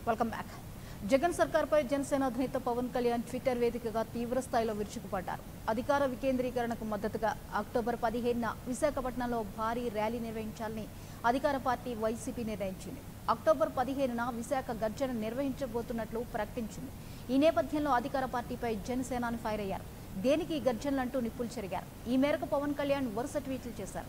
Welcome back Jagan సర్కార్పై జనసేన అధినేత Pawan Kalyan Twitter వేదికగా తీవ్ర స్థాయిలో విరుచుకుపడ్డారు అధికార వికేంద్రీకరణకు మద్దతుగా అక్టోబర్ పదిహేనున విశాఖపట్నంలో భారీ ర్యాలీ నిర్వహించాలని అధికార పార్టీ వైసీపీ నిర్ణయించింది అక్టోబర్ పదిహేనున విశాఖ గర్జన నిర్వహించబోతున్నట్లు ప్రకటించింది ఈ నేపథ్యంలో అధికార పార్టీపై జనసేనాని ఫైర్ అయ్యారు దేనికి ఈ గర్జనలంటూ నిప్పులు చెరిగారు ఈ మేరకు పవన్ కళ్యాణ్ వరుస ట్వీట్లు చేశారు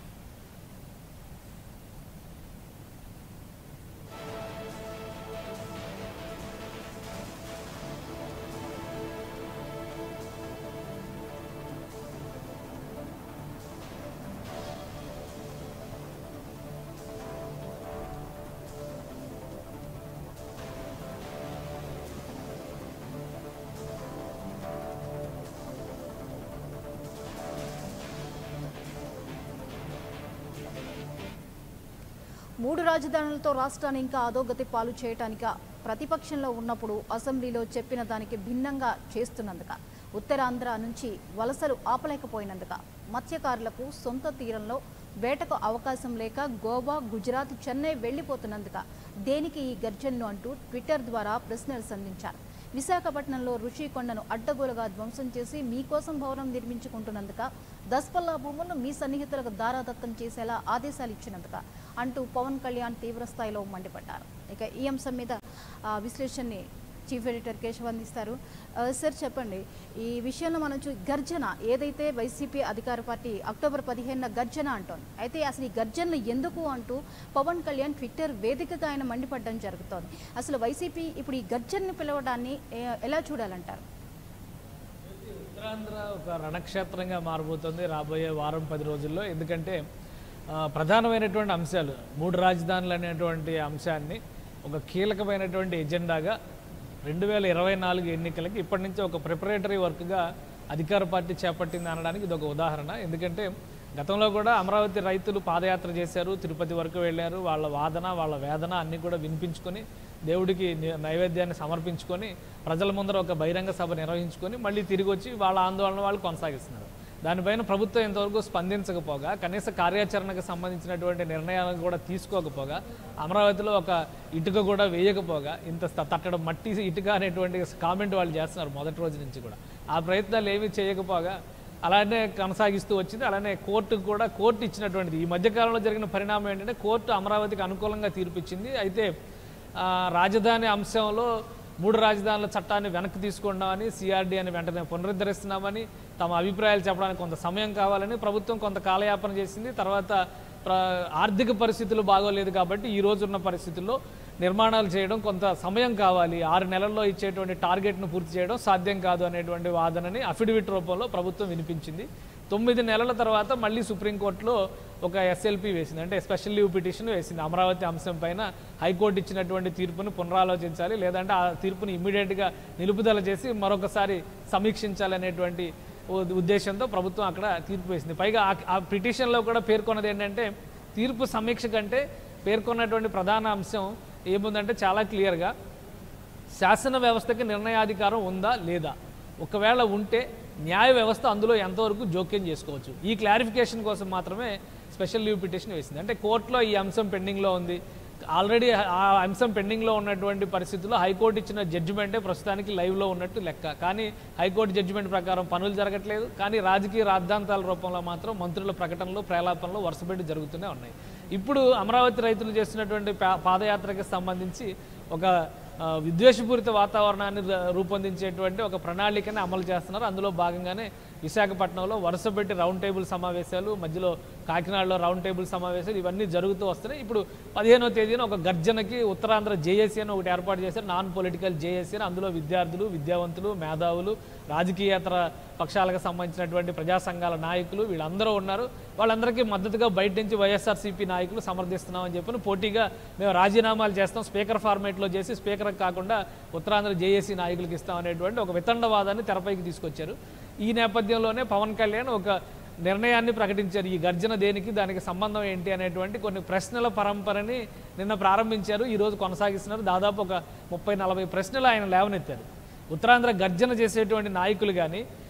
మూడు రాజధానులతో రాష్ట్రాన్ని ఇంకా అధోగతి పాలు చేయటానిక ప్రతిపక్షంలో ఉన్నప్పుడు అసెంబ్లీలో చెప్పిన దానికి భిన్నంగా చేస్తున్నందుక ఉత్తరాంధ్ర నుంచి వలసలు ఆపలేకపోయినందుక మత్స్యకారులకు సొంత తీరంలో వేటకు అవకాశం లేక గోవా గుజరాత్ చెన్నై వెళ్లిపోతున్నందుక దేనికి ఈ గర్జనలు అంటూ ట్విట్టర్ ద్వారా ప్రశ్నలు సంధించారు విశాఖపట్నంలో రుషికొండను అడ్డగోలుగా ధ్వంసం చేసి మీకోసం భవనం నిర్మించుకుంటున్నందుక దస్పల్లా భూములను మీ సన్నిహితులకు దారాదత్తం చేసేలా ఆదేశాలు ఇచ్చినందుక అంటూ పవన్ కళ్యాణ్ తీవ్ర స్థాయిలో మండిపడ్డారు ఇక ఈ అంశం మీద ఆ, విశ్లేషణని చీఫ్ ఎడిటర్ కేశవ్ అందిస్తారు ఆ, సార్ చెప్పండి ఈ విషయంలో మనం చూ గర్జన ఏదైతే వైసీపీ అధికార పార్టీ అక్టోబర్ పదిహేనున గర్జన అంటోంది అయితే అసలు ఈ గర్జనలు ఎందుకు అంటూ పవన్ కళ్యాణ్ ట్విట్టర్ వేదికగా ఆయన మండిపడడం జరుగుతోంది అసలు వైసీపీ ఇప్పుడు ఈ గర్జనని పిలవడాన్ని ఏ- ఎలా చూడాలంటారు ఉత్తరాంధ్ర ఒక రణక్షేత్రంగా మారబోతుంది రాబోయే వారం పది రోజుల్లో ఎందుకంటే ఆ, ప్రధానమైనటువంటి అంశాలు మూడు రాజధానులు అనేటువంటి అంశాన్ని ఒక కీలకమైనటువంటి ఎజెండాగా రెండు వేల ఇరవై నాలుగు ఎన్నికలకి ఇప్పటి నుంచి ఒక ప్రిపరేటరీ వర్క్గా అధికార పార్టీ చేపట్టింది అనడానికి ఇది ఒక ఉదాహరణ ఎందుకంటే గతంలో కూడా అమరావతి రైతులు పాదయాత్ర చేశారు తిరుపతి వరకు వెళ్ళారు వాళ్ళ వాదన వాళ్ళ వేదన అన్నీ కూడా వినిపించుకొని దేవుడికి ని- నైవేద్యాన్ని సమర్పించుకొని ప్రజల ముందర ఒక బహిరంగ సభ నిర్వహించుకొని మళ్ళీ తిరిగి వచ్చి వాళ్ళ ఆందోళన వాళ్ళు కొనసాగిస్తున్నారు దానిపైన ప్రభుత్వం ఇంతవరకు స్పందించకపోగా కనీస కార్యాచరణకు సంబంధించినటువంటి నిర్ణయాలను కూడా తీసుకోకపోగా అమరావతిలో ఒక ఇటుక కూడా వేయకపోగా ఇంత త- తట్టడం మట్టి ఇటుక అనేటువంటి కామెంట్ వాళ్ళు చేస్తున్నారు మొదటి రోజు నుంచి కూడా ఆ ప్రయత్నాలు ఏమీ చేయకపోగా అలానే కొనసాగిస్తూ వచ్చింది అలానే కోర్టుకు కూడా కోర్టు ఇచ్చినటువంటిది ఈ మధ్యకాలంలో జరిగిన పరిణామం ఏంటంటే కోర్టు అమరావతికి అనుకూలంగా తీర్పు ఇచ్చింది అయితే ఆ, రాజధాని అంశంలో మూడు రాజధానుల చట్టాన్ని వెనక్కి తీసుకున్నామని సిఆర్డీ అని వెంటనే పునరుద్ధరిస్తున్నామని తమ అభిప్రాయాలు చెప్పడానికి కొంత సమయం కావాలని ప్రభుత్వం కొంత కాలయాపన చేసింది తర్వాత ప్ర ఆర్థిక పరిస్థితులు బాగోలేదు కాబట్టి ఈ రోజు ఉన్న పరిస్థితుల్లో నిర్మాణాలు చేయడం కొంత సమయం కావాలి ఆరు నెలల్లో ఇచ్చేటువంటి టార్గెట్ను పూర్తి చేయడం సాధ్యం కాదు అనేటువంటి వాదనని అఫిడవిట్ రూపంలో ప్రభుత్వం వినిపించింది తొమ్మిది నెలల తర్వాత మళ్ళీ సుప్రీంకోర్టులో ఒక ఎస్ఎల్పి వేసింది అంటే స్పెషల్ లీవ్ పిటిషన్ వేసింది అమరావతి అంశం పైన హైకోర్టు ఇచ్చినటువంటి తీర్పును పునరాలోచించాలి లేదంటే ఆ తీర్పుని ఇమ్మీడియట్గా నిలుపుదల చేసి మరొకసారి సమీక్షించాలి అనేటువంటి ఉ- ఉద్దేశంతో ప్రభుత్వం అక్కడ తీర్పు వేసింది పైగా ఆ- ఆ పిటిషన్లో కూడా పేర్కొన్నది ఏంటంటే తీర్పు సమీక్ష కంటే పేర్కొన్నటువంటి ప్రధాన అంశం ఏముందంటే చాలా క్లియర్గా శాసన వ్యవస్థకి నిర్ణయాధికారం ఉందా లేదా ఒకవేళ ఉంటే న్యాయ వ్యవస్థ అందులో ఎంతవరకు జోక్యం చేసుకోవచ్చు ఈ క్లారిఫికేషన్ కోసం మాత్రమే స్పెషల్ లీవ్ పిటిషన్ వేసింది అంటే కోర్టులో ఈ అంశం పెండింగ్లో ఉంది ఆల్రెడీ ఆ అంశం పెండింగ్లో ఉన్నటువంటి పరిస్థితుల్లో హైకోర్టు ఇచ్చిన జడ్జిమెంటే ప్రస్తుతానికి లైవ్లో ఉన్నట్టు లెక్క కానీ హైకోర్టు జడ్జిమెంట్ ప్రకారం పనులు జరగట్లేదు కానీ రాజకీయ రాద్ధాంతాల రూపంలో మాత్రం మంత్రుల ప్రకటనలు ప్రేలాపనలు వరుసపెట్టి జరుగుతూనే ఉన్నాయి ఇప్పుడు అమరావతి రైతులు చేస్తున్నటువంటి పా- పాదయాత్రకి సంబంధించి ఒక ఆ, విద్వేషపూరిత వాతావరణాన్ని ర- రూపొందించేటువంటి ఒక ప్రణాళికని అమలు చేస్తున్నారు అందులో భాగంగానే విశాఖపట్నంలో వరుసపెట్టి రౌండ్ టేబుల్ సమావేశాలు మధ్యలో కాకినాడలో రౌండ్ టేబుల్ సమావేశాలు ఇవన్నీ జరుగుతూ వస్తున్నాయి ఇప్పుడు పదిహేనో తేదీన ఒక గర్జనకి ఉత్తరాంధ్ర జేఏసీ అని ఒకటి ఏర్పాటు చేశారు నాన్ పొలిటికల్ జేఏసీ అని అందులో విద్యార్థులు విద్యావంతులు మేధావులు రాజకీయేతర పక్షాలకు సంబంధించినటువంటి ప్రజా సంఘాల నాయకులు వీళ్ళందరూ ఉన్నారు వాళ్ళందరికీ మద్దతుగా బయట నుంచి వైఎస్ఆర్సీపీ నాయకులు సమర్థిస్తున్నామని చెప్పి పోటీగా మేము రాజీనామాలు చేస్తాం స్పీకర్ ఫార్మేట్లో చేసి స్పీకర్ కాకుండా ఉత్తరాంధ్ర జేఏసీ నాయకులకు ఇస్తాం అనేటువంటి ఒక వితండవాదాన్ని తెరపైకి తీసుకొచ్చారు ఈ నేపథ్యంలోనే పవన్ కళ్యాణ్ ఒక నిర్ణయాన్ని ప్రకటించారు ఈ గర్జన దేనికి దానికి సంబంధం ఏంటి అనేటువంటి కొన్ని ప్రశ్నల పరంపరని నిన్న ప్రారంభించారు ఈ రోజు కొనసాగిస్తున్నారు దాదాపు ఒక ముప్పై నలభై ప్రశ్నలు ఆయన లేవనెత్తారు ఉత్తరాంధ్ర గర్జన చేసేటువంటి నాయకులు కానీ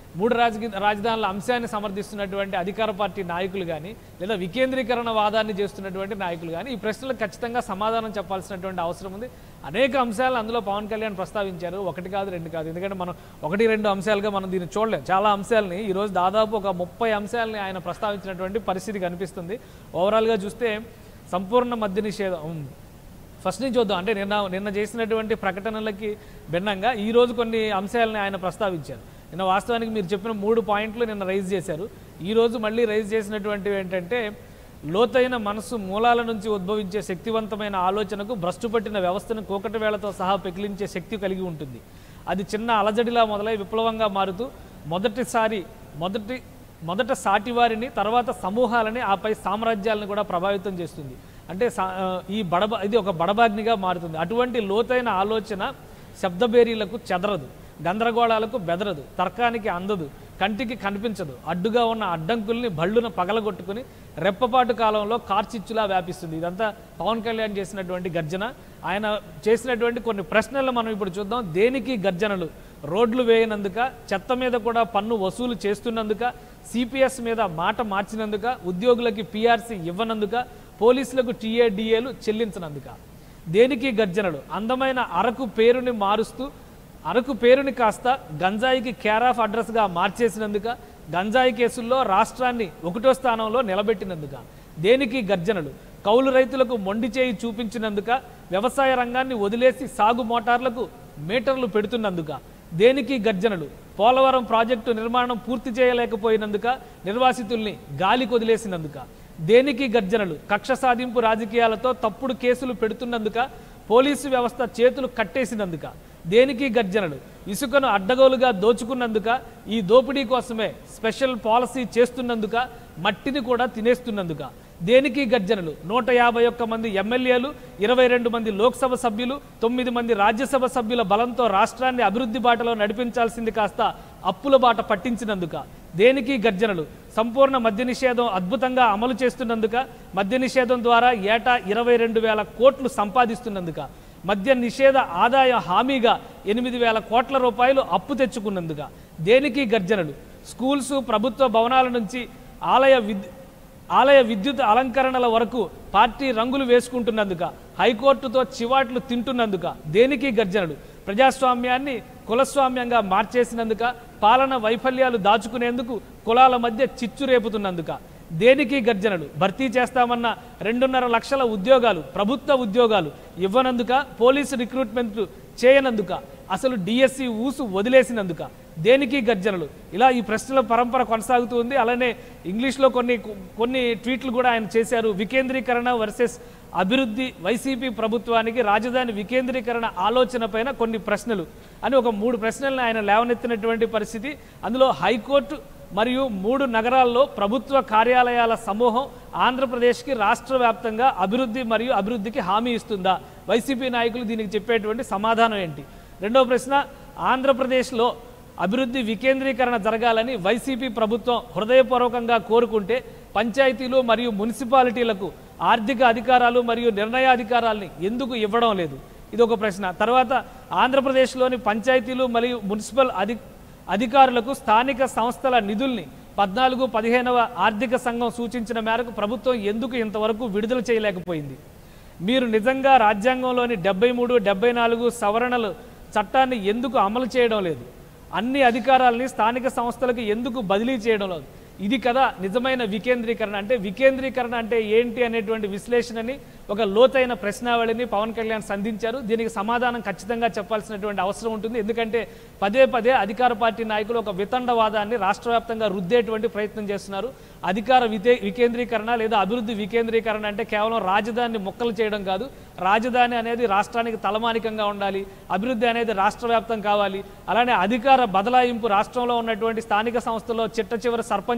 మూడు రాజకీయ రాజధానుల అంశాన్ని సమర్థిస్తున్నటువంటి అధికార పార్టీ నాయకులు కానీ లేదా వికేంద్రీకరణ వాదాన్ని చేస్తున్నటువంటి నాయకులు కానీ ఈ ప్రశ్నలకు ఖచ్చితంగా సమాధానం చెప్పాల్సినటువంటి అవసరం ఉంది అనేక అంశాలు అందులో పవన్ కళ్యాణ్ ప్రస్తావించారు ఒకటి కాదు రెండు కాదు ఎందుకంటే మనం ఒకటి రెండు అంశాలుగా మనం దీన్ని చూడలేం చాలా అంశాలని ఈరోజు దాదాపు ఒక ముప్పై అంశాలని ఆయన ప్రస్తావించినటువంటి పరిస్థితి కనిపిస్తుంది ఓవరాల్గా చూస్తే సంపూర్ణ మద్య నిషేధం ఉమ్, ఫస్ట్ నుంచి చూద్దాం అంటే నిన్న నిన్న చేసినటువంటి ప్రకటనలకి భిన్నంగా ఈ రోజు కొన్ని అంశాలని ఆయన ప్రస్తావించారు నిన్న వాస్తవానికి మీరు చెప్పిన మూడు పాయింట్లు నిన్న రైజ్ చేశారు ఈ రోజు మళ్ళీ రైజ్ చేసినటువంటివి ఏంటంటే లోతైన మనసు మూలాల నుంచి ఉద్భవించే శక్తివంతమైన ఆలోచనకు భ్రష్టు పట్టిన వ్యవస్థను కూకటి వేళతో సహా పెకిలించే శక్తి కలిగి ఉంటుంది అది చిన్న అలజడిలా మొదలై విప్లవంగా మారుతూ మొదటిసారి మొదటి మొదట సాటివారిని తర్వాత సమూహాలని ఆపై సామ్రాజ్యాలను కూడా ప్రభావితం చేస్తుంది అంటే సా- ఆ, ఈ బడబ ఇది ఒక బడబాగ్నిగా మారుతుంది అటువంటి లోతైన ఆలోచన శబ్దబేరీలకు చెదరదు గందరగోళాలకు బెదరదు తర్కానికి అందదు కంటికి కనిపించదు అడ్డుగా ఉన్న అడ్డంకుల్ని బళ్ళున పగలగొట్టుకుని రెప్పపాటు కాలంలో కార్చిచ్చులా వ్యాపిస్తుంది ఇదంతా పవన్ కళ్యాణ్ చేసినటువంటి గర్జన ఆయన చేసినటువంటి కొన్ని ప్రశ్నలు మనం ఇప్పుడు చూద్దాం దేనికి గర్జనలు రోడ్లు వేయనందుక చెత్త మీద కూడా పన్ను వసూలు చేస్తున్నందుక సిపిఎస్ మీద మాట మార్చినందుక ఉద్యోగులకి పిఆర్సీ ఇవ్వనందుక పోలీసులకు టీఏడిఏలు చెల్లించనందుక దేనికి గర్జనలు అందమైన అరకు పేరుని మారుస్తూ అరకు పేరుని కాస్త గంజాయికి కేర్ ఆఫ్ అడ్రస్గా మార్చేసినందుక గంజాయి కేసుల్లో రాష్ట్రాన్ని ఒకటో స్థానంలో నిలబెట్టినందుక దేనికి గర్జనలు కౌలు రైతులకు మొండి చేయి చూపించినందుక వ్యవసాయ రంగాన్ని వదిలేసి సాగు మోటార్లకు మీటర్లు పెడుతున్నందుక దేనికి గర్జనలు పోలవరం ప్రాజెక్టు నిర్మాణం పూర్తి చేయలేకపోయినందుక నిర్వాసితుల్ని గాలి కొదిలేసినందుక దేనికి గర్జనలు కక్ష సాధింపు రాజకీయాలతో తప్పుడు కేసులు పెడుతున్నందుక పోలీసు వ్యవస్థ చేతులు కట్టేసినందుక దేనికి గర్జనలు ఇసుకను అడ్డగోలుగా దోచుకున్నందుక ఈ దోపిడీ కోసమే స్పెషల్ పాలసీ చేస్తున్నందుక మట్టిని కూడా తినేస్తున్నందుక దేనికి గర్జనలు నూట యాభై ఒక్క మంది ఎమ్మెల్యేలు ఇరవై రెండు మంది లోక్సభ సభ్యులు తొమ్మిది మంది రాజ్యసభ సభ్యుల బలంతో రాష్ట్రాన్ని అభివృద్ధి బాటలో నడిపించాల్సింది కాస్త అప్పుల బాట పట్టించినందుక దేనికి గర్జనలు సంపూర్ణ మద్య నిషేధం అద్భుతంగా అమలు చేస్తున్నందుక మద్య నిషేధం ద్వారా ఏటా ఇరవై రెండు వేల కోట్లు సంపాదిస్తున్నందుక మద్య నిషేధ ఆదాయ హామీగా ఎనిమిది వేల కోట్ల రూపాయలు అప్పు తెచ్చుకున్నందుక దేనికి గర్జనలు స్కూల్స్ ప్రభుత్వ భవనాల నుంచి ఆలయ విద్ ఆలయ విద్యుత్ అలంకరణల వరకు పార్టీ రంగులు వేసుకుంటున్నందుక హైకోర్టుతో చివాట్లు తింటున్నందుక దేనికి గర్జనలు ప్రజాస్వామ్యాన్ని కులస్వామ్యంగా మార్చేసినందుక పాలన వైఫల్యాలు దాచుకునేందుకు కులాల మధ్య చిచ్చు రేపుతున్నందుక దేనికి గర్జనలు భర్తీ చేస్తామన్న రెండున్నర లక్షల ఉద్యోగాలు ప్రభుత్వ ఉద్యోగాలు ఇవ్వనందుక పోలీసు రిక్రూట్మెంట్ చేయనందుక అసలు డిఎస్సి ఊసు వదిలేసినందుక దేనికి గర్జనలు ఇలా ఈ ప్రశ్నల పరంపర కొనసాగుతూ ఉంది అలానే ఇంగ్లీష్లో కొన్ని కొన్ని ట్వీట్లు కూడా ఆయన చేశారు వికేంద్రీకరణ వర్సెస్ అభివృద్ధి వైసీపీ ప్రభుత్వానికి రాజధాని వికేంద్రీకరణ ఆలోచన పైన కొన్ని ప్రశ్నలు అని ఒక మూడు ప్రశ్నలను ఆయన లేవనెత్తినటువంటి పరిస్థితి అందులో హైకోర్టు మరియు మూడు నగరాల్లో ప్రభుత్వ కార్యాలయాల సమూహం ఆంధ్రప్రదేశ్కి రాష్ట్ర వ్యాప్తంగా అభివృద్ధి మరియు అభివృద్ధికి హామీ ఇస్తుందా వైసీపీ నాయకులు దీనికి చెప్పేటువంటి సమాధానం ఏంటి రెండవ ప్రశ్న ఆంధ్రప్రదేశ్లో అభివృద్ధి వికేంద్రీకరణ జరగాలని వైసీపీ ప్రభుత్వం హృదయపూర్వకంగా కోరుకుంటే పంచాయతీలు మరియు మున్సిపాలిటీలకు ఆర్థిక అధికారాలు మరియు నిర్ణయాధికారాల్ని ఎందుకు ఇవ్వడం లేదు ఇది ఒక ప్రశ్న తర్వాత ఆంధ్రప్రదేశ్లోని పంచాయతీలు మరియు మున్సిపల్ అధి అధికారులకు స్థానిక సంస్థల నిధుల్ని పద్నాలుగు పదిహేనవ ఆర్థిక సంఘం సూచించిన మేరకు ప్రభుత్వం ఎందుకు ఇంతవరకు విడుదల చేయలేకపోయింది మీరు నిజంగా రాజ్యాంగంలోని డెబ్బై మూడు డెబ్బై నాలుగు సవరణలు చట్టాన్ని ఎందుకు అమలు చేయడం లేదు అన్ని అధికారాలని స్థానిక సంస్థలకు ఎందుకు బదిలీ చేయడం లేదు ఇది కదా నిజమైన వికేంద్రీకరణ అంటే వికేంద్రీకరణ అంటే ఏంటి అనేటువంటి విశ్లేషణని ఒక లోతైన ప్రశ్నావళిని పవన్ కళ్యాణ్ సంధించారు దీనికి సమాధానం ఖచ్చితంగా చెప్పాల్సినటువంటి అవసరం ఉంటుంది ఎందుకంటే పదే పదే అధికార పార్టీ నాయకులు ఒక వితండవాదాన్ని రాష్ట్ర వ్యాప్తంగా రుద్దేటువంటి ప్రయత్నం చేస్తున్నారు అధికార వితే వికేంద్రీకరణ లేదా అభివృద్ధి వికేంద్రీకరణ అంటే కేవలం రాజధానిని మొక్కలు చేయడం కాదు రాజధాని అనేది రాష్ట్రానికి తలమానికంగా ఉండాలి అభివృద్ధి అనేది రాష్ట్ర వ్యాప్తం కావాలి అలానే అధికార బదలాయింపు రాష్ట్రంలో ఉన్నటువంటి స్థానిక సంస్థల్లో చిట్ట చివరి సర్పంచ్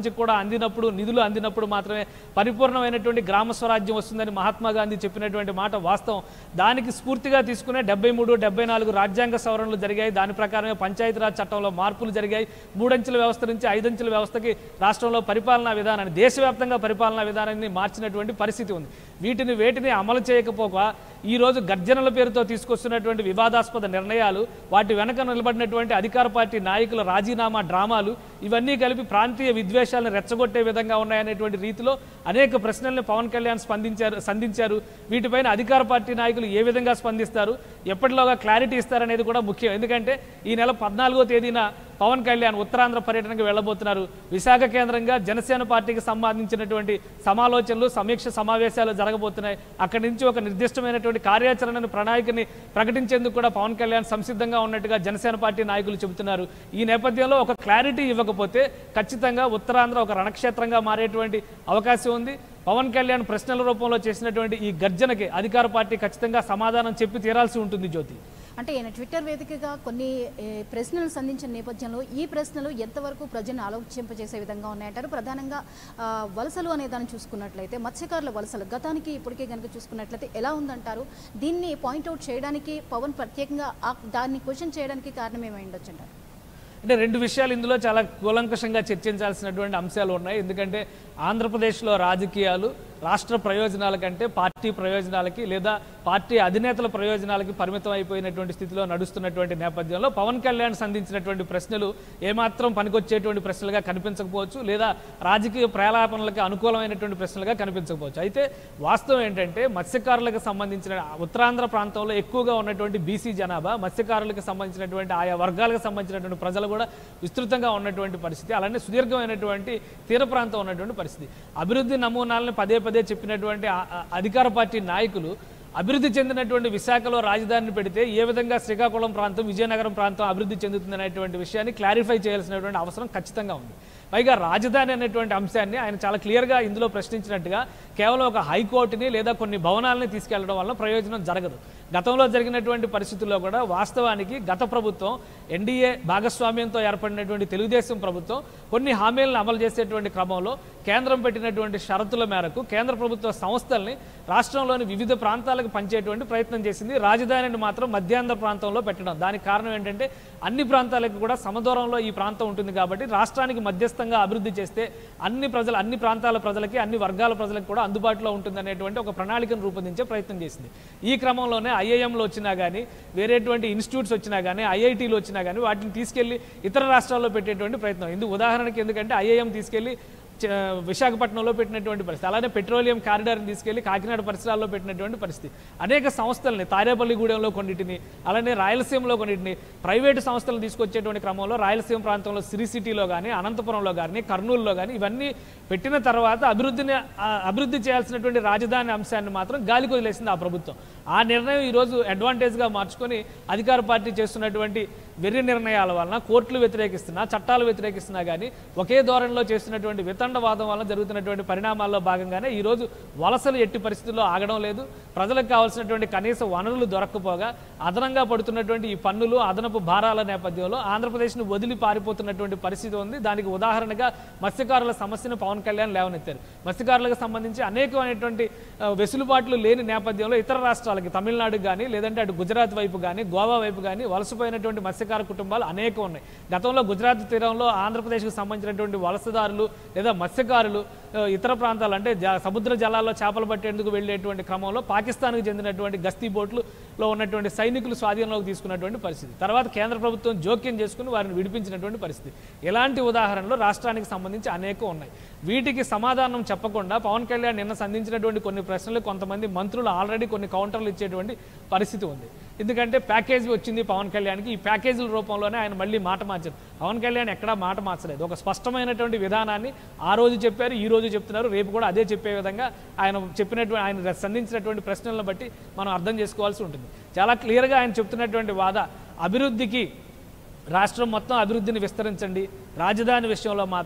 ప్రజలకు కూడా అందినప్పుడు నిధులు అందినప్పుడు మాత్రమే పరిపూర్ణమైనటువంటి గ్రామ స్వరాజ్యం వస్తుందని మహాత్మా గాంధీ చెప్పినటువంటి మాట వాస్తవం దానికి స్ఫూర్తిగా తీసుకునే డెబ్బై మూడు డెబ్బై నాలుగు రాజ్యాంగ సవరణలు జరిగాయి దాని ప్రకారమే పంచాయతీరాజ్ చట్టంలో మార్పులు జరిగాయి మూడంచెల వ్యవస్థ నుంచి ఐదంచెల వ్యవస్థకి రాష్ట్రంలో పరిపాలనా విధానాన్ని దేశవ్యాప్తంగా పరిపాలనా విధానాన్ని మార్చినటువంటి పరిస్థితి ఉంది వీటిని వేటిని అమలు చేయకపోగా ఈ రోజు గర్జనల పేరుతో తీసుకొస్తున్నటువంటి వివాదాస్పద నిర్ణయాలు వాటి వెనక నిలబడినటువంటి అధికార పార్టీ నాయకుల రాజీనామా డ్రామాలు ఇవన్నీ కలిపి ప్రాంతీయ విద్వేషాలను రెచ్చగొట్టే విధంగా ఉన్నాయనేటువంటి రీతిలో అనేక ప్రశ్నల్ని పవన్ కళ్యాణ్ స్పందించారు సంధించారు వీటిపైన అధికార పార్టీ నాయకులు ఏ విధంగా స్పందిస్తారు ఎప్పటిలోగా క్లారిటీ ఇస్తారనేది కూడా ముఖ్యం ఎందుకంటే ఈ నెల పద్నాలుగో తేదీన పవన్ కళ్యాణ్ ఉత్తరాంధ్ర పర్యటనకు వెళ్ళబోతున్నారు విశాఖ కేంద్రంగా జనసేన పార్టీకి సంబంధించినటువంటి సమాలోచనలు సమీక్ష సమావేశాలు జరగబోతున్నాయి అక్కడి నుంచి ఒక నిర్దిష్టమైనటువంటి కార్యాచరణను ప్రణాళికని ప్రకటించేందుకు కూడా పవన్ కళ్యాణ్ సంసిద్ధంగా ఉన్నట్టుగా జనసేన పార్టీ నాయకులు చెబుతున్నారు ఈ నేపథ్యంలో ఒక క్లారిటీ ఇవ్వకపోతే ఖచ్చితంగా ఉత్తరాంధ్ర ఒక రణక్షేత్రంగా మారేటువంటి అవకాశం ఉంది పవన్ కళ్యాణ్ ప్రశ్నల రూపంలో చేసినటువంటి ఈ గర్జనకి అధికార పార్టీ ఖచ్చితంగా సమాధానం చెప్పి తీరాల్సి ఉంటుంది జ్యోతి అంటే ఈయన ట్విట్టర్ వేదికగా కొన్ని ఏ, ప్రశ్నలు సంధించిన నేపథ్యంలో ఈ ప్రశ్నలు ఎంతవరకు ప్రజలను ఆలోచింపజేసే విధంగా ఉన్నాయంటారు ప్రధానంగా ఆ, వలసలు అనే దాన్ని చూసుకున్నట్లయితే మత్స్యకారుల వలసలు గతానికి ఇప్పటికే కనుక చూసుకున్నట్లయితే ఎలా ఉందంటారు దీన్ని పాయింట్అవుట్ చేయడానికి పవన్ ప్రత్యేకంగా ఆ- దాన్ని క్వశ్చన్ చేయడానికి కారణం ఏమై ఉండొచ్చు అంటారు అంటే రెండు విషయాలు ఇందులో చాలా కూలంకషంగా చర్చించాల్సినటువంటి అంశాలు ఉన్నాయి ఎందుకంటే ఆంధ్రప్రదేశ్లో రాజకీయాలు రాష్ట్ర ప్రయోజనాల కంటే పార్టీ ప్రయోజనాలకి లేదా పార్టీ అధినేతల ప్రయోజనాలకి పరిమితం అయిపోయినటువంటి స్థితిలో నడుస్తున్నటువంటి నేపథ్యంలో పవన్ కళ్యాణ్ సంధించినటువంటి ప్రశ్నలు ఏమాత్రం పనికొచ్చేటువంటి ప్రశ్నలుగా కనిపించకపోవచ్చు లేదా రాజకీయ ప్రేలాపనలకు అనుకూలమైనటువంటి ప్రశ్నలుగా కనిపించకపోవచ్చు అయితే వాస్తవం ఏంటంటే మత్స్యకారులకు సంబంధించిన ఉత్తరాంధ్ర ప్రాంతంలో ఎక్కువగా ఉన్నటువంటి బీసీ జనాభా మత్స్యకారులకు సంబంధించినటువంటి ఆయా వర్గాలకు సంబంధించినటువంటి ప్రజలు కూడా విస్తృతంగా ఉన్నటువంటి పరిస్థితి అలానే సుదీర్ఘమైనటువంటి తీర ప్రాంతం ఉన్నటువంటి పరిస్థితి అభివృద్ధి నమూనాలను పదే పదే చెప్పినటువంటి ఆ- ఆ అధికార పార్టీ నాయకులు అభివృద్ధి చెందినటువంటి విశాఖలో రాజధానిని పెడితే ఏ విధంగా శ్రీకాకుళం ప్రాంతం విజయనగరం ప్రాంతం అభివృద్ధి చెందుతుందనేటువంటి విషయాన్ని క్లారిఫై చేయాల్సినటువంటి అవసరం ఖచ్చితంగా ఉంది పైగా రాజధాని అనేటువంటి అంశాన్ని ఆయన చాలా క్లియర్గా ఇందులో ప్రశ్నించినట్టుగా కేవలం ఒక హైకోర్టుని లేదా కొన్ని భవనాలని తీసుకెళ్లడం వల్ల ప్రయోజనం జరగదు గతంలో జరిగినటువంటి పరిస్థితుల్లో కూడా వాస్తవానికి గత ప్రభుత్వం ఎన్డీఏ భాగస్వామ్యంతో ఏర్పడినటువంటి తెలుగుదేశం ప్రభుత్వం కొన్ని హామీలను అమలు చేసేటువంటి క్రమంలో కేంద్రం పెట్టినటువంటి షరతుల మేరకు కేంద్ర ప్రభుత్వ సంస్థల్ని రాష్ట్రంలోని వివిధ ప్రాంతాలకు పంచేటువంటి ప్రయత్నం చేసింది రాజధానిని మాత్రం మధ్యాంధ్ర ప్రాంతంలో పెట్టడం దానికి కారణం ఏంటంటే అన్ని ప్రాంతాలకు కూడా సమదూరంలో ఈ ప్రాంతం ఉంటుంది కాబట్టి రాష్ట్రానికి మధ్యస్థంగా అభివృద్ధి చేస్తే అన్ని ప్రజలు అన్ని ప్రాంతాల ప్రజలకి అన్ని వర్గాల ప్రజలకు కూడా అందుబాటులో ఉంటుందనేటువంటి ఒక ప్రణాళికను రూపొందించే ప్రయత్నం చేసింది ఈ క్రమంలోనే ఐఐఎంలు వచ్చినా కానీ వేరేటువంటి ఇన్స్టిట్యూట్స్ వచ్చినా కానీ ఐఐటీలు వచ్చినా కానీ వాటిని తీసుకెళ్లి ఇతర రాష్ట్రాల్లో పెట్టేటువంటి ప్రయత్నం ఇందుకు ఉదాహరణకి ఎందుకంటే ఐఐఎం తీసుకెళ్లి చ- విశాఖపట్నంలో పెట్టినటువంటి పరిస్థితి అలానే పెట్రోలియం కారిడార్ని తీసుకెళ్లి కాకినాడ పరిసరాల్లో పెట్టినటువంటి పరిస్థితి అనేక సంస్థల్ని తారేపల్లిగూడెంలో కొన్నిటిని అలానే రాయలసీమలో కొన్నిటిని ప్రైవేటు సంస్థలు తీసుకొచ్చేటువంటి క్రమంలో రాయలసీమ ప్రాంతంలో సిరి సిటీలో కానీ అనంతపురంలో కానీ కర్నూలులో కానీ ఇవన్నీ పెట్టిన తర్వాత అభివృద్ధిని ఆ, అభివృద్ధి చేయాల్సినటువంటి రాజధాని అంశాన్ని మాత్రం గాలికి వదిలేసింది ఆ ప్రభుత్వం ఆ నిర్ణయం ఈరోజు అడ్వాంటేజ్గా మార్చుకొని అధికార పార్టీ చేస్తున్నటువంటి వెర్రి నిర్ణయాల వలన కోర్టులు వ్యతిరేకిస్తున్నా చట్టాలు వ్యతిరేకిస్తున్నా కానీ ఒకే ధోరణిలో చేస్తున్నటువంటి వితండవాదం వలన జరుగుతున్నటువంటి పరిణామాల్లో భాగంగానే ఈరోజు వలసలు ఎట్టి పరిస్థితుల్లో ఆగడం లేదు ప్రజలకు కావాల్సినటువంటి కనీస వనరులు దొరక్కపోగా అదనంగా పడుతున్నటువంటి ఈ పన్నులు అదనపు భారాల నేపథ్యంలో ఆంధ్రప్రదేశ్ను వదిలి పారిపోతున్నటువంటి పరిస్థితి ఉంది దానికి ఉదాహరణగా మత్స్యకారుల సమస్యను పవన్ కళ్యాణ్ లేవనెత్తారు మత్స్యకారులకు సంబంధించి అనేకమైనటువంటి ఆ, వెసులుబాట్లు లేని నేపథ్యంలో ఇతర రాష్ట్రాలకి తమిళనాడుకు కానీ లేదంటే అటు గుజరాత్ వైపు కానీ గోవా వైపు కానీ వలసపోయినటువంటి మత్స్యకార కుటుంబాలు అనేకం ఉన్నాయి గతంలో గుజరాత్ తీరంలో ఆంధ్రప్రదేశ్కు సంబంధించినటువంటి వలసదారులు లేదా మత్స్యకారులు ఆ, ఇతర ప్రాంతాలు అంటే జ- సముద్ర జలాల్లో చేపలు పట్టేందుకు వెళ్ళేటువంటి క్రమంలో పాకిస్తాన్కి చెందినటువంటి గస్తీ బోట్లులో ఉన్నటువంటి సైనికులు స్వాధీనంలోకి తీసుకున్నటువంటి పరిస్థితి తర్వాత కేంద్ర ప్రభుత్వం జోక్యం చేసుకుని వారిని విడిపించినటువంటి పరిస్థితి ఇలాంటి ఉదాహరణలు రాష్ట్రానికి సంబంధించి అనేకం ఉన్నాయి వీటికి సమాధానం చెప్పకుండా పవన్ కళ్యాణ్ నిన్న సంధించినటువంటి కొన్ని ప్రశ్నలు కొంతమంది మంత్రులు ఆల్రెడీ కొన్ని కౌంటర్లు ఇచ్చేటువంటి పరిస్థితి ఉంది ఎందుకంటే ప్యాకేజీ వచ్చింది పవన్ కళ్యాణ్కి ఈ ప్యాకేజీల రూపంలోనే ఆయన మళ్ళీ మాట మార్చారు పవన్ కళ్యాణ్ ఎక్కడా మాట మార్చలేదు ఒక స్పష్టమైనటువంటి విధానాన్ని ఆ రోజు చెప్పారు ఈ రోజు చెప్తున్నారు రేపు కూడా అదే చెప్పే విధంగా ఆయన చెప్పినటువంటి ఆయన సంధించినటువంటి ప్రశ్నలను బట్టి మనం అర్థం చేసుకోవాల్సి ఉంటుంది చాలా క్లియర్గా ఆయన చెప్తున్నటువంటి వాద అభివృద్ధికి రాష్ట్రం మొత్తం అభివృద్ధిని విస్తరించండి రాజధాని విషయంలో మాత్రం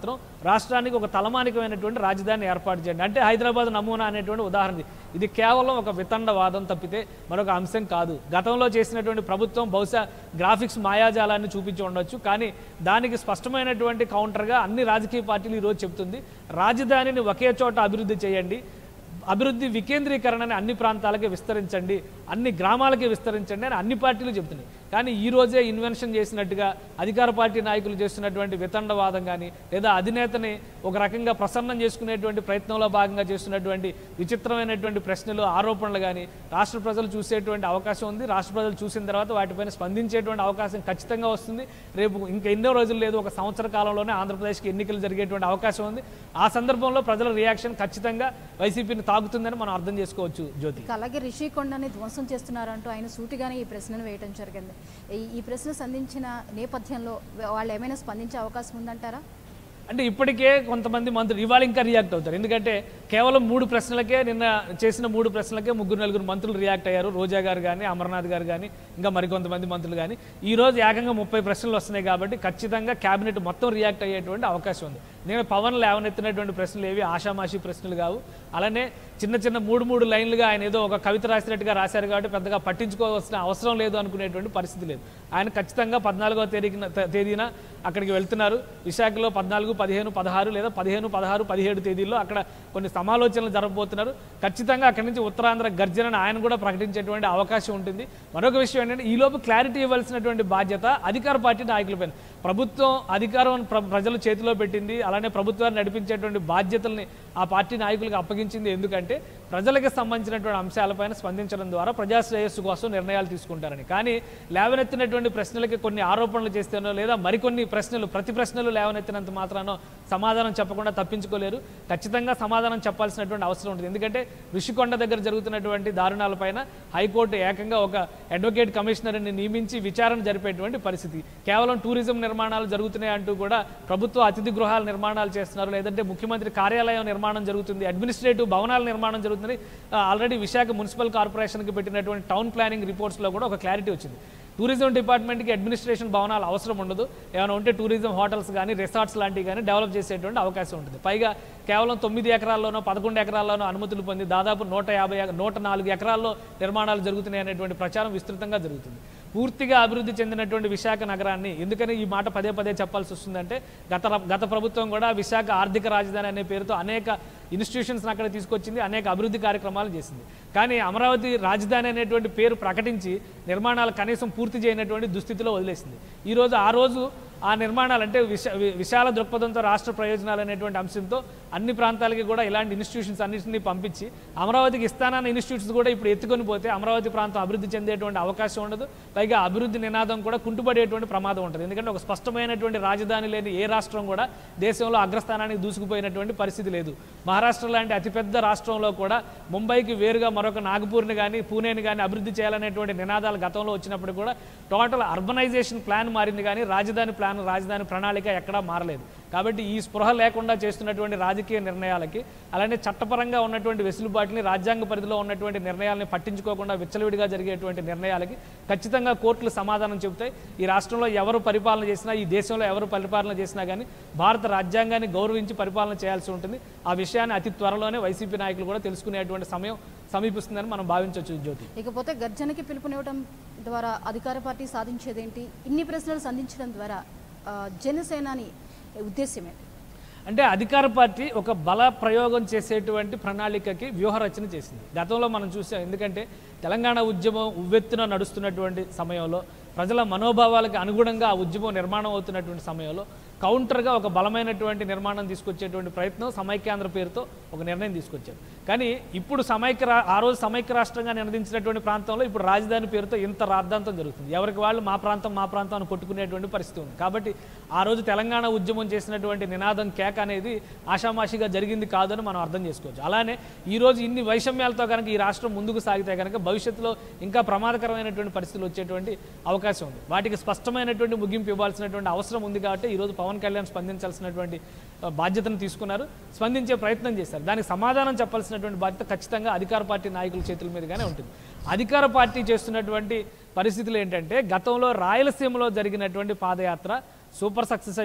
రాష్ట్రానికి ఒక తలమానికమైనటువంటి రాజధాని ఏర్పాటు చేయండి అంటే హైదరాబాద్ నమూనా అనేటువంటి ఉదాహరణ ఇది. ఇది కేవలం ఒక వితండవాదం తప్పితే మరొక అంశం కాదు గతంలో చేసినటువంటి ప్రభుత్వం బహుశా గ్రాఫిక్స్ మాయాజాలాన్ని చూపించి ఉండొచ్చు కానీ దానికి స్పష్టమైనటువంటి కౌంటర్గా అన్ని రాజకీయ పార్టీలు ఈరోజు చెబుతుంది రాజధానిని ఒకే చోట అభివృద్ధి చేయండి అభివృద్ధి వికేంద్రీకరణని అన్ని ప్రాంతాలకి విస్తరించండి అన్ని గ్రామాలకి విస్తరించండి అని అన్ని పార్టీలు చెబుతున్నాయి కానీ ఈ రోజే ఇన్వెన్షన్ చేసినట్టుగా అధికార పార్టీ నాయకులు చేస్తున్నటువంటి వితండవాదం కానీ లేదా అధినేతని ఒక రకంగా ప్రసన్నం చేసుకునేటువంటి ప్రయత్నంలో భాగంగా చేస్తున్నటువంటి విచిత్రమైనటువంటి ప్రశ్నలు ఆరోపణలు కానీ రాష్ట్ర ప్రజలు చూసేటువంటి అవకాశం ఉంది రాష్ట్ర ప్రజలు చూసిన తర్వాత వాటిపైన స్పందించేటువంటి అవకాశం ఖచ్చితంగా వస్తుంది రేపు ఇంకా ఎన్నో రోజులు లేదు ఒక సంవత్సర కాలంలోనే ఆంధ్రప్రదేశ్కి ఎన్నికలు జరిగేటువంటి అవకాశం ఉంది ఆ సందర్భంలో ప్రజల రియాక్షన్ ఖచ్చితంగా వైసీపీని తాగుతుందని మనం అర్థం చేసుకోవచ్చు జ్యోతి ఇక అలాగే రిషికొండని ధ్వంసం చేస్తున్నారంటూ ఆయన సూటిగానే ఈ ప్రశ్నను వేయడం జరిగింది ఈ- ఈ ప్రశ్న సంధించిన నేపథ్యంలో వాళ్ళు ఏమైనా స్పందించే అవకాశం ఉందంటారా అంటే ఇప్పటికే కొంతమంది మంత్రులు ఇవాళ ఇంకా రియాక్ట్ అవుతారు ఎందుకంటే కేవలం మూడు ప్రశ్నలకే నిన్న చేసిన మూడు ప్రశ్నలకే ముగ్గురు నలుగురు మంత్రులు రియాక్ట్ అయ్యారు రోజా గారు కానీ అమర్నాథ్ గారు కానీ ఇంకా మరికొంతమంది మంత్రులు కానీ ఈ రోజు ఏకంగా ముప్పై ప్రశ్నలు వస్తున్నాయి కాబట్టి ఖచ్చితంగా కేబినెట్ మొత్తం రియాక్ట్ అయ్యేటువంటి అవకాశం ఉంది నేను పవన్ లేవనెత్తినటువంటి ప్రశ్నలు ఏవి ఆషామాషి ప్రశ్నలు కావు అలానే చిన్న చిన్న మూడు మూడు లైన్లుగా ఆయన ఏదో ఒక కవిత రాసినట్టుగా రాశారు కాబట్టి పెద్దగా పట్టించుకోవాల్సిన అవసరం లేదు అనుకునేటువంటి పరిస్థితి లేదు ఆయన ఖచ్చితంగా పద్నాలుగో తేదీన తేదీన అక్కడికి వెళ్తున్నారు విశాఖలో పద్నాలుగు పదిహేను పదహారు లేదా పదిహేను పదహారు పదిహేడు తేదీల్లో అక్కడ కొన్ని సమాలోచనలు జరగబోతున్నారు ఖచ్చితంగా అక్కడి నుంచి ఉత్తరాంధ్ర గర్జనను ఆయన కూడా ప్రకటించేటువంటి అవకాశం ఉంటుంది మరొక విషయం ఏంటంటే ఈలోపు క్లారిటీ ఇవ్వాల్సినటువంటి బాధ్యత అధికార పార్టీ నాయకులపైన ప్రభుత్వం అధికారం ప్ర- ప్రజల చేతిలో పెట్టింది అలానే ప్రభుత్వాన్ని నడిపించేటువంటి బాధ్యతల్ని ఆ పార్టీ నాయకులకు అప్పగించింది ఎందుకంటే ప్రజలకు సంబంధించినటువంటి అంశాలపైన స్పందించడం ద్వారా ప్రజా శ్రేయస్సు కోసం నిర్ణయాలు తీసుకుంటారని కానీ లేవనెత్తినటువంటి ప్రశ్నలకి కొన్ని ఆరోపణలు చేస్తేనో లేదా మరికొన్ని ప్రశ్నలు ప్రతి ప్రశ్నలు లేవనెత్తినంత మాత్రానో సమాధానం చెప్పకుండా తప్పించుకోలేరు ఖచ్చితంగా సమాధానం చెప్పాల్సినటువంటి అవసరం ఉంటుంది ఎందుకంటే ఋషికొండ దగ్గర జరుగుతున్నటువంటి దారుణాలపైన హైకోర్టు ఏకంగా ఒక అడ్వకేట్ కమిషనర్ని నియమించి విచారణ జరిపేటువంటి పరిస్థితి కేవలం టూరిజం నిర్మాణాలు జరుగుతున్నాయి అంటూ కూడా ప్రభుత్వ అతిథి గృహాల నిర్మాణాలు చేస్తున్నారు లేదంటే ముఖ్యమంత్రి కార్యాలయం నిర్మాణం జరుగుతుంది అడ్మినిస్ట్రేటివ్ భవనాల నిర్మాణం జరుగుతుంది ఆ, ఆల్రెడీ విశాఖ మున్సిపల్ కార్పొరేషన్కి పెట్టినటువంటి టౌన్ ప్లానింగ్ రిపోర్ట్స్లో కూడా ఒక క్లారిటీ వచ్చింది టూరిజం డిపార్ట్మెంట్కి అడ్మినిస్ట్రేషన్ భవనాలు అవసరం ఉండదు ఏమైనా ఉంటే టూరిజం హోటల్స్ కానీ రిసార్ట్స్ లాంటివి కానీ డెవలప్ చేసేటువంటి అవకాశం ఉంటుంది పైగా కేవలం తొమ్మిది ఎకరాల్లోనో పదకొండు ఎకరాల్లోనో అనుమతులు పొంది దాదాపు నూట యాభై ఎక- నూట నాలుగు ఎకరాల్లో నిర్మాణాలు జరుగుతున్నాయి అనేటువంటి ప్రచారం విస్తృతంగా జరుగుతుంది పూర్తిగా అభివృద్ధి చెందినటువంటి విశాఖ నగరాన్ని ఎందుకని ఈ మాట పదే పదే చెప్పాల్సి వస్తుందంటే గత ర- గత ప్రభుత్వం కూడా విశాఖ ఆర్థిక రాజధాని అనే పేరుతో అనేక ఇన్స్టిట్యూషన్స్ అక్కడ తీసుకొచ్చింది అనేక అభివృద్ధి కార్యక్రమాలు చేసింది కానీ అమరావతి రాజధాని అనేటువంటి పేరు ప్రకటించి నిర్మాణాలు కనీసం పూర్తి చేయనటువంటి దుస్థితిలో వదిలేసింది ఈరోజు ఆ రోజు ఆ నిర్మాణాలు అంటే విశా వి- విశాల దృక్పథంతో రాష్ట్ర ప్రయోజనాలు అనేటువంటి అంశంతో అన్ని ప్రాంతాలకి కూడా ఇలాంటి ఇన్స్టిట్యూషన్స్ అన్నింటినీ పంపించి అమరావతికి ఇస్తానన్న ఇన్స్టిట్యూట్స్ కూడా ఇప్పుడు ఎత్తుకొని పోతే అమరావతి ప్రాంతం అభివృద్ధి చెందేటువంటి అవకాశం ఉండదు పైగా అభివృద్ధి నినాదం కూడా కుంటుపడేటువంటి ప్రమాదం ఉంటుంది ఎందుకంటే ఒక స్పష్టమైనటువంటి రాజధాని లేని ఏ రాష్ట్రం కూడా దేశంలో అగ్రస్థానానికి దూసుకుపోయినటువంటి పరిస్థితి లేదు మహారాష్ట్ర లాంటి అతిపెద్ద రాష్ట్రంలో కూడా ముంబైకి వేరుగా మరొక నాగపూర్ని కానీ పూణేని కానీ అభివృద్ధి చేయాలనేటువంటి నినాదాలు గతంలో వచ్చినప్పుడు కూడా టోటల్ అర్బనైజేషన్ ప్లాన్ మారింది కానీ రాజధాని ప్లాన్ రాజధాని ప్రణాళిక ఎక్కడా మారలేదు కాబట్టి ఈ స్పృహ లేకుండా చేస్తున్నటువంటి రాజకీయ నిర్ణయాలకి అలానే చట్టపరంగా ఉన్నటువంటి వెసులుబాటుని రాజ్యాంగ పరిధిలో ఉన్నటువంటి నిర్ణయాలని పట్టించుకోకుండా విచ్చలవిడిగా జరిగేటువంటి నిర్ణయాలకి ఖచ్చితంగా కోర్టులు సమాధానం చెబుతాయి ఈ రాష్ట్రంలో ఎవరు పరిపాలన చేసినా ఈ దేశంలో ఎవరు పరిపాలన చేసినా కానీ భారత రాజ్యాంగాన్ని గౌరవించి పరిపాలన చేయాల్సి ఉంటుంది ఆ విషయాన్ని అతి త్వరలోనే వైసీపీ నాయకులు కూడా తెలుసుకునేటువంటి సమయం సమీపిస్తుందని మనం భావించవచ్చు జ్యోతి ఇకపోతే గర్జనకి పిలుపునివ్వడం ద్వారా అధికార పార్టీ సాధించేదేంటి ఇన్ని ప్రశ్నలు సంధించడం ద్వారా ఆ, జనసేనాని ఉద్దేశ్యం ఏంటి అంటే అధికార పార్టీ ఒక బల ప్రయోగం చేసేటువంటి ప్రణాళికకి వ్యూహరచన చేసింది గతంలో మనం చూసాం ఎందుకంటే తెలంగాణ ఉద్యమం ఉవ్వెత్తున నడుస్తున్నటువంటి సమయంలో ప్రజల మనోభావాలకు అనుగుణంగా ఆ ఉద్యమం నిర్మాణం అవుతున్నటువంటి సమయంలో కౌంటర్గా ఒక బలమైనటువంటి నిర్మాణం తీసుకొచ్చేటువంటి ప్రయత్నం సమైక్యాంధ్ర పేరుతో ఒక నిర్ణయం తీసుకొచ్చారు కానీ ఇప్పుడు సమైక్య రా- ఆ రోజు సమైక్య రాష్ట్రంగా నిర్ణయించినటువంటి ప్రాంతంలో ఇప్పుడు రాజధాని పేరుతో ఇంత రాద్ధాంతం జరుగుతుంది ఎవరికి వాళ్ళు మా ప్రాంతం మా ప్రాంతం అని కొట్టుకునేటువంటి పరిస్థితి ఉంది కాబట్టి ఆ రోజు తెలంగాణ ఉద్యమం చేసినటువంటి నినాదం కేక అనేది ఆషామాషిగా జరిగింది కాదని మనం అర్థం చేసుకోవచ్చు అలానే ఈ రోజు ఇన్ని వైషమ్యాలతో కనుక ఈ రాష్ట్రం ముందుకు సాగితే కనుక భవిష్యత్తులో ఇంకా ప్రమాదకరమైనటువంటి పరిస్థితులు వచ్చేటువంటి అవకాశం ఉంది వాటికి స్పష్టమైనటువంటి ముగింపు ఇవ్వాల్సినటువంటి అవసరం ఉంది కాబట్టి ఈరోజు పవన్ కళ్యాణ్ స్పందించాల్సినటువంటి ఆ, బాధ్యతను తీసుకున్నారు స్పందించే ప్రయత్నం చేశారు దానికి సమాధానం చెప్పాల్సినటువంటి బాధ్యత ఖచ్చితంగా అధికార పార్టీ నాయకుల చేతుల మీదుగానే ఉంటుంది అధికార పార్టీ చేస్తున్నటువంటి పరిస్థితులు ఏంటంటే గతంలో రాయలసీమలో జరిగినటువంటి పాదయాత్ర సూపర్ సక్సెస్ అయింది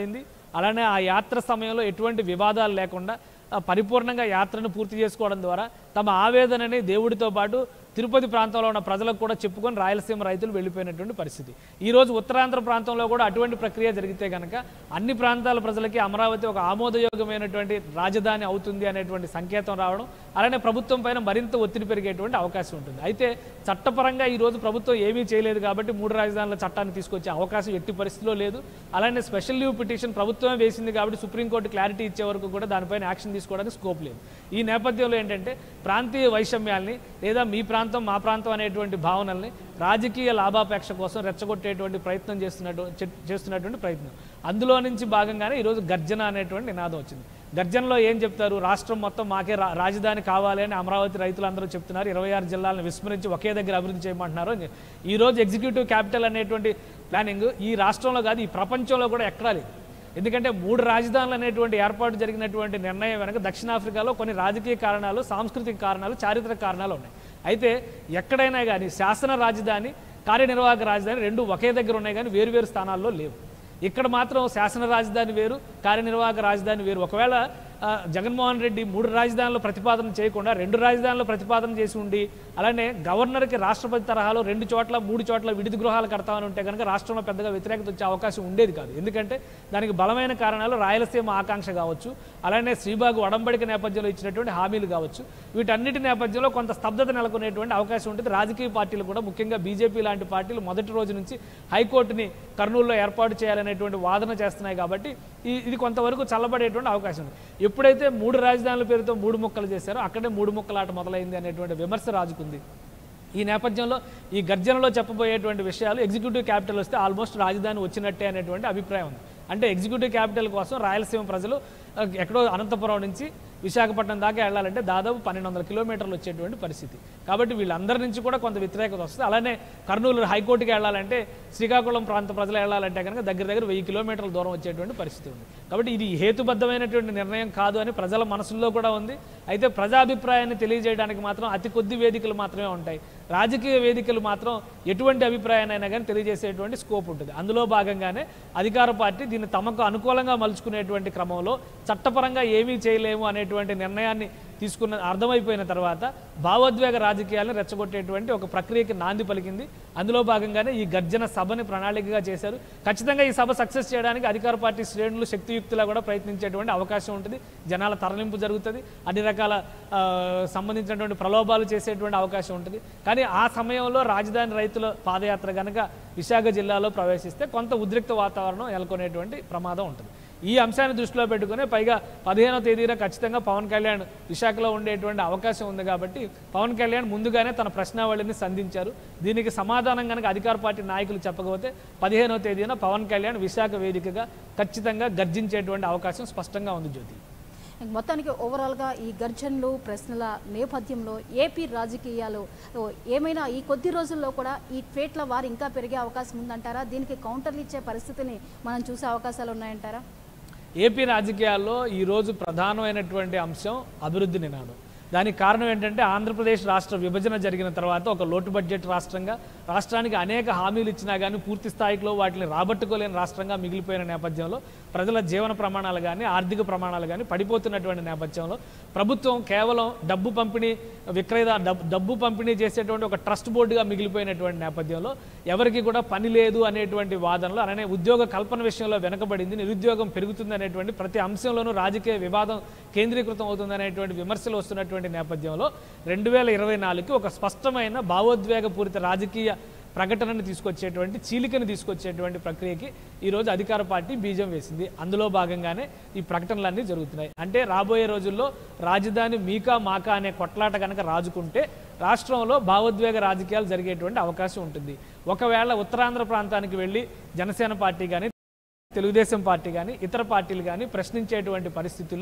అలానే ఆ యాత్ర సమయంలో ఎటువంటి వివాదాలు లేకుండా ఆ, పరిపూర్ణంగా యాత్రను పూర్తి చేసుకోవడం ద్వారా తమ ఆవేదనని దేవుడితో పాటు తిరుపతి ప్రాంతంలో ఉన్న ప్రజలకు కూడా చెప్పుకొని రాయలసీమ రైతులు వెళ్ళిపోయినటువంటి పరిస్థితి ఈ రోజు ఉత్తరాంధ్ర ప్రాంతంలో కూడా అటువంటి ప్రక్రియ జరిగితే కనుక అన్ని ప్రాంతాల ప్రజలకి అమరావతి ఒక ఆమోదయోగ్యమైనటువంటి రాజధాని అవుతుంది అనేటువంటి సంకేతం రావడం అలానే ప్రభుత్వం పైన మరింత ఒత్తిడి పెరిగేటువంటి అవకాశం ఉంటుంది అయితే చట్టపరంగా ఈ రోజు ప్రభుత్వం ఏమీ చేయలేదు కాబట్టి మూడు రాజధానుల చట్టాన్ని తీసుకొచ్చే అవకాశం ఎట్టి పరిస్థితిలో లేదు అలానే స్పెషల్ లీవ్ పిటిషన్ ప్రభుత్వమే వేసింది కాబట్టి సుప్రీంకోర్టు క్లారిటీ ఇచ్చే వరకు కూడా దానిపైన యాక్షన్ తీసుకోవడానికి స్కోప్ లేదు ఈ నేపథ్యంలో ఏంటంటే ప్రాంతీయ వైషమ్యాల్ని లేదా మీ ప్రాంతం మా ప్రాంతం అనేటువంటి భావనల్ని రాజకీయ లాభాపేక్ష కోసం రెచ్చగొట్టేటువంటి ప్రయత్నం చేస్తున్నట్టు చే- చేస్తున్నటువంటి ప్రయత్నం అందులో నుంచి భాగంగానే ఈరోజు గర్జన అనేటువంటి నినాదం వచ్చింది గర్జనలో ఏం చెప్తారు రాష్ట్రం మొత్తం మాకే రా- రాజధాని కావాలి అని అమరావతి రైతులందరూ చెప్తున్నారు ఇరవై ఆరు జిల్లాలను విస్మరించి ఒకే దగ్గర అభివృద్ధి చేయమంటున్నారు అని. ఈ రోజు ఎగ్జిక్యూటివ్ క్యాపిటల్ అనేటువంటి ప్లానింగ్ ఈ రాష్ట్రంలో కాదు ఈ ప్రపంచంలో కూడా ఎక్కడా లేదు ఎందుకంటే మూడు రాజధానులు అనేటువంటి ఏర్పాటు జరిగినటువంటి నిర్ణయం వెనక దక్షిణాఫ్రికాలో కొన్ని రాజకీయ కారణాలు సాంస్కృతిక కారణాలు చారిత్రక కారణాలు ఉన్నాయి అయితే ఎక్కడైనా కానీ శాసన రాజధాని కార్యనిర్వాహక రాజధాని రెండు ఒకే దగ్గర ఉన్నాయి కానీ వేరు వేరు స్థానాల్లో లేవు ఇక్కడ మాత్రం శాసన రాజధాని వేరు కార్యనిర్వాహక రాజధాని వేరు ఒకవేళ ఆ, జగన్మోహన్ రెడ్డి మూడు రాజధానులు ప్రతిపాదన చేయకుండా రెండు రాజధానులు ప్రతిపాదన చేసి ఉండి అలానే గవర్నర్కి రాష్ట్రపతి తరహాలో రెండు చోట్ల మూడు చోట్ల విడిది గృహాలు కడతామని ఉంటే కనుక రాష్ట్రంలో పెద్దగా వ్యతిరేకత వచ్చే అవకాశం ఉండేది కాదు ఎందుకంటే దానికి బలమైన కారణాలు రాయలసీమ ఆకాంక్ష కావచ్చు అలానే శ్రీబాగు ఒడంబడిక నేపథ్యంలో ఇచ్చినటువంటి హామీలు కావచ్చు వీటన్నిటి నేపథ్యంలో కొంత స్తబ్దత నెలకొనేటువంటి అవకాశం ఉంటుంది రాజకీయ పార్టీలు కూడా ముఖ్యంగా బీజేపీ లాంటి పార్టీలు మొదటి రోజు నుంచి హైకోర్టుని కర్నూలులో ఏర్పాటు చేయాలనేటువంటి వాదన చేస్తున్నాయి కాబట్టి ఈ ఇది కొంతవరకు చల్లబడేటువంటి అవకాశం ఉంది ఎప్పుడైతే మూడు రాజధానుల పేరుతో మూడు ముక్కలు చేశారో అక్కడే మూడు ముక్కలాట మొదలైంది అనేటువంటి విమర్శ రాజుకుంది ఈ నేపథ్యంలో ఈ గర్జనలో చెప్పబోయేటువంటి విషయాలు ఎగ్జిక్యూటివ్ క్యాపిటల్ వస్తే ఆల్మోస్ట్ రాజధాని వచ్చినట్టే అనేటువంటి అభిప్రాయం ఉంది అంటే ఎగ్జిక్యూటివ్ క్యాపిటల్ కోసం రాయలసీమ ప్రజలు ఆ, ఎక్కడో అనంతపురం నుంచి విశాఖపట్నం దాకా వెళ్ళాలంటే దాదాపు పన్నెండు వందల కిలోమీటర్లు వచ్చేటువంటి పరిస్థితి కాబట్టి వీళ్ళందరి నుంచి కూడా కొంత వ్యతిరేకత వస్తుంది అలానే కర్నూలు హైకోర్టుకి వెళ్ళాలంటే శ్రీకాకుళం ప్రాంత ప్రజలు వెళ్ళాలంటే కనుక దగ్గర దగ్గర వెయ్యి కిలోమీటర్ల దూరం వచ్చేటువంటి పరిస్థితి ఉంది కాబట్టి ఇది హేతుబద్ధమైనటువంటి నిర్ణయం కాదు అని ప్రజల మనసుల్లో కూడా ఉంది అయితే ప్రజాభిప్రాయాన్ని తెలియజేయడానికి మాత్రం అతి కొద్ది వేదికలు మాత్రమే ఉంటాయి రాజకీయ వేదికలు మాత్రం ఎటువంటి అభిప్రాయాన్నైనా కానీ తెలియజేసేటువంటి స్కోప్ ఉంటుంది అందులో భాగంగానే అధికార పార్టీ దీన్ని తమకు అనుకూలంగా మలుచుకునేటువంటి క్రమంలో చట్టపరంగా ఏమీ చేయలేము అనేటువంటి నిర్ణయాన్ని తీసుకున్న అర్థమైపోయిన తర్వాత భావోద్వేగ రాజకీయాలను రెచ్చగొట్టేటువంటి ఒక ప్రక్రియకి నాంది పలికింది అందులో భాగంగానే ఈ గర్జన సభని ప్రణాళికగా చేశారు ఖచ్చితంగా ఈ సభ సక్సెస్ చేయడానికి అధికార పార్టీ శ్రేణులు శక్తియుక్తులా కూడా ప్రయత్నించేటువంటి అవకాశం ఉంటుంది జనాల తరలింపు జరుగుతుంది అన్ని రకాల ఆ, సంబంధించినటువంటి ప్రలోభాలు చేసేటువంటి అవకాశం ఉంటుంది కానీ ఆ సమయంలో రాజధాని రైతుల పాదయాత్ర కనుక విశాఖ జిల్లాలో ప్రవేశిస్తే కొంత ఉద్రిక్త వాతావరణం నెలకొనేటువంటి ప్రమాదం ఉంటుంది ఈ అంశాన్ని దృష్టిలో పెట్టుకుని పైగా పదిహేనో తేదీన ఖచ్చితంగా పవన్ కళ్యాణ్ విశాఖలో ఉండేటువంటి అవకాశం ఉంది కాబట్టి పవన్ కళ్యాణ్ ముందుగానే తన ప్రశ్నావళిని సంధించారు దీనికి సమాధానం కనుక అధికార పార్టీ నాయకులు చెప్పకపోతే పదిహేనో తేదీన పవన్ కళ్యాణ్ విశాఖ వేదికగా ఖచ్చితంగా గర్జించేటువంటి అవకాశం స్పష్టంగా ఉంది జ్యోతి మొత్తానికి ఓవరాల్గా ఈ గర్జనలు ప్రశ్నల నేపథ్యంలో ఏపీ రాజకీయాలు ఓ, ఏమైనా ఈ కొద్ది రోజుల్లో కూడా ఈ ట్వేట్ల వారు ఇంకా పెరిగే అవకాశం ఉందంటారా దీనికి కౌంటర్లు ఇచ్చే పరిస్థితిని మనం చూసే అవకాశాలు ఉన్నాయంటారా ఏపీ రాజకీయాల్లో ఈరోజు ప్రధానమైనటువంటి అంశం అభివృద్ధి నినాదం దానికి కారణం ఏంటంటే ఆంధ్రప్రదేశ్ రాష్ట్ర విభజన జరిగిన తర్వాత ఒక లోటు బడ్జెట్ రాష్ట్రంగా రాష్ట్రానికి అనేక హామీలు ఇచ్చినా కానీ పూర్తి స్థాయిలో వాటిని రాబట్టుకోలేని రాష్ట్రంగా మిగిలిపోయిన నేపథ్యంలో ప్రజల జీవన ప్రమాణాలు కానీ ఆర్థిక ప్రమాణాలు కానీ పడిపోతున్నటువంటి నేపథ్యంలో ప్రభుత్వం కేవలం డబ్బు పంపిణీ విక్రయ డబ్బు డబ్బు పంపిణీ చేసేటువంటి ఒక ట్రస్ట్ బోర్డుగా మిగిలిపోయినటువంటి నేపథ్యంలో ఎవరికి కూడా పని లేదు అనేటువంటి వాదనలు అలానే ఉద్యోగ కల్పన విషయంలో వెనకబడింది నిరుద్యోగం పెరుగుతుంది అనేటువంటి ప్రతి అంశంలోనూ రాజకీయ వివాదం కేంద్రీకృతం అవుతుంది అనేటువంటి విమర్శలు వస్తున్నటువంటి నేపథ్యంలో రెండు వేల ఇరవై నాలుగుకి ఒక స్పష్టమైన భావోద్వేగపూరిత రాజకీయ ప్రకటనను తీసుకొచ్చేటువంటి చీలికను తీసుకొచ్చేటువంటి ప్రక్రియకి ఈరోజు అధికార పార్టీ బీజం వేసింది అందులో భాగంగానే ఈ ప్రకటనలన్నీ జరుగుతున్నాయి అంటే రాబోయే రోజుల్లో రాజధాని మీకా మాకా అనే కొట్లాట కనుక రాజుకుంటే రాష్ట్రంలో భావోద్వేగ రాజకీయాలు జరిగేటువంటి అవకాశం ఉంటుంది ఒకవేళ ఉత్తరాంధ్ర ప్రాంతానికి వెళ్ళి జనసేన పార్టీ కానీ తెలుగుదేశం పార్టీ కానీ ఇతర పార్టీలు కానీ ప్రశ్నించేటువంటి పరిస్థితుల్లో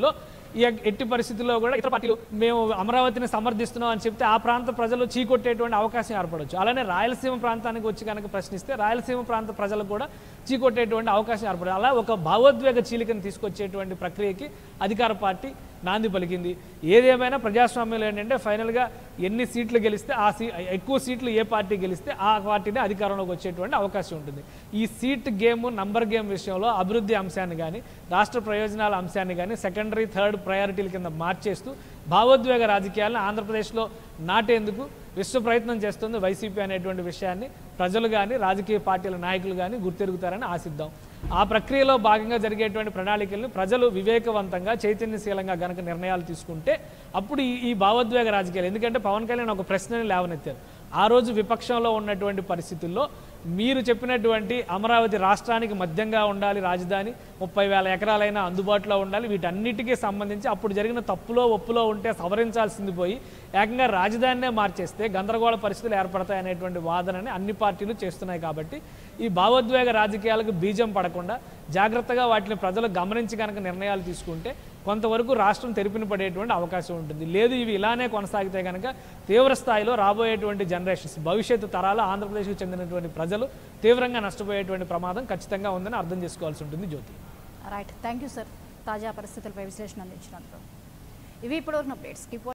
ఈ ఎట్టి పరిస్థితుల్లో కూడా ఇతర పార్టీలు మేము అమరావతిని సమర్థిస్తున్నాం అని చెప్తే ఆ ప్రాంత ప్రజలు చీకొట్టేటువంటి అవకాశం ఏర్పడవచ్చు అలానే రాయలసీమ ప్రాంతానికి వచ్చి కనుక ప్రశ్నిస్తే రాయలసీమ ప్రాంత ప్రజలకు కూడా చీకొట్టేటువంటి అవకాశం ఏర్పడదు అలా ఒక భావోద్వేగ చీలికను తీసుకొచ్చేటువంటి ప్రక్రియకి అధికార పార్టీ నాంది పలికింది ఏదేమైనా ప్రజాస్వామ్యంలో ఏంటంటే ఫైనల్గా ఎన్ని సీట్లు గెలిస్తే ఆ సీ ఎక్కువ సీట్లు ఏ పార్టీ గెలిస్తే ఆ పార్టీనే అధికారంలోకి వచ్చేటువంటి అవకాశం ఉంటుంది ఈ సీట్ గేమ్ నంబర్ గేమ్ విషయంలో అభివృద్ధి అంశాన్ని కానీ రాష్ట్ర ప్రయోజనాల అంశాన్ని కానీ సెకండరీ థర్డ్ ప్రయారిటీల కింద మార్చేస్తూ భావోద్వేగ రాజకీయాలను ఆంధ్రప్రదేశ్లో నాటేందుకు విశ్వ ప్రయత్నం చేస్తుంది వైసీపీ అనేటువంటి విషయాన్ని ప్రజలు కానీ రాజకీయ పార్టీల నాయకులు కానీ గుర్తెరుగుతారని ఆశిద్దాం ఆ ప్రక్రియలో భాగంగా జరిగేటువంటి ప్రణాళికలను ప్రజలు వివేకవంతంగా చైతన్యశీలంగా గనక నిర్ణయాలు తీసుకుంటే అప్పుడు ఈ ఈ భావోద్వేగ రాజకీయాలు ఎందుకంటే పవన్ కళ్యాణ్ ఒక ప్రశ్నని లేవనెత్తారు ఆ రోజు విపక్షంలో ఉన్నటువంటి పరిస్థితుల్లో మీరు చెప్పినటువంటి అమరావతి రాష్ట్రానికి మధ్యంగా ఉండాలి రాజధాని ముప్పై వేల ఎకరాలైనా అందుబాటులో ఉండాలి వీటన్నిటికీ సంబంధించి అప్పుడు జరిగిన తప్పులో ఒప్పులో ఉంటే సవరించాల్సింది పోయి ఏకంగా రాజధానినే మార్చేస్తే గందరగోళ పరిస్థితులు ఏర్పడతాయి అనేటువంటి వాదనని అన్ని పార్టీలు చేస్తున్నాయి కాబట్టి ఈ భావోద్వేగ రాజకీయాలకు బీజం పడకుండా జాగ్రత్తగా వాటిని ప్రజలు గమనించి కనుక నిర్ణయాలు తీసుకుంటే కొంతవరకు రాష్ట్రం తెరిపిన పడేటువంటి అవకాశం ఉంటుంది లేదు ఇవి ఇలానే కొనసాగితే కనుక తీవ్ర స్థాయిలో రాబోయేటువంటి జనరేషన్స్ భవిష్యత్తు తరాలు ఆంధ్రప్రదేశ్కు చెందినటువంటి ప్రజలు తీవ్రంగా నష్టపోయేటువంటి ప్రమాదం ఖచ్చితంగా ఉందని అర్థం చేసుకోవాల్సి ఉంటుంది Jyoti right thank you sir తాజా పరిస్థితులపై విశ్లేషణ అందించినందుకు ఇవి ఇప్పటివరకు అప్డేట్స్ కీప్